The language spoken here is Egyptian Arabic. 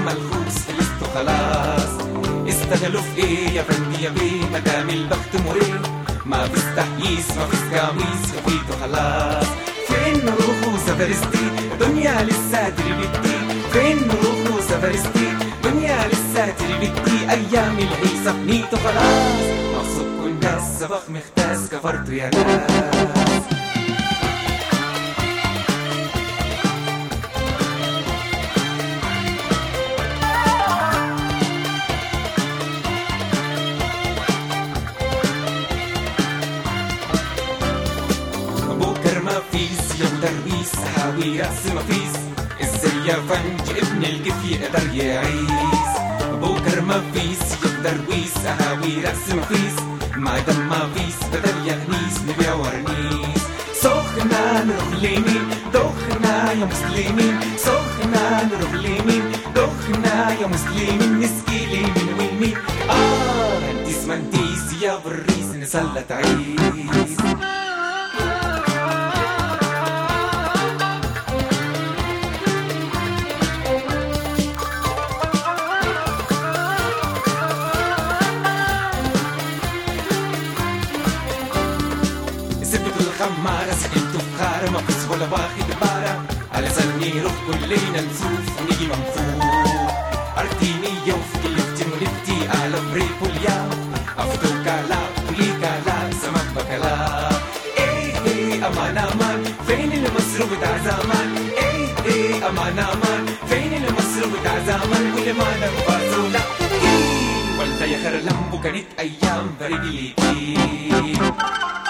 ملخوص خلصت خلاص استغلوا في ايه يا فندي يا بيه مدام البخت مريح ما فيش تحييس ما فيش قميص خفيت خلاص فين نروح وسفرستي دنيا لسه تربتي فين نروح وسفرستي دنيا لسه تربتي ايام العيسى بنيت خلاص مبسوط كل ناس سبق مختاس كفرت يا ناس بكر ما فيس يا درويس حاوي راس ما فيس ازاي يا فنج ابن القف يقدر يعيس بكر ما فيس يا درويس حاوي راس ما فيس ما دام ما فيس بدل يا غنيس نبيع ورنيس سخنا نروح ليمين دخنا يا مسلمين سخنا نروح ليمين دخنا يا مسلمين نسقي ليمين ويمين اه انتيس منتيس يا بريس نسلت عيس سبت الخمارة سكنت فخارة ما فيش ولا واخد بارة على سني روح كلنا نسوف ونيجي منفوخ أرتيني يوف كلفتي ولفتي على بريك والياو أفتو كالا ولي كالا سمك بكلا إيه إيه أمان أمان فين المصروف بتاع زمان إيه إيه أمان أمان فين المصروف بتاع زمان واللي ما نفاسه لا إيه والله يا خرلمبو كانت أيام برجلي إيه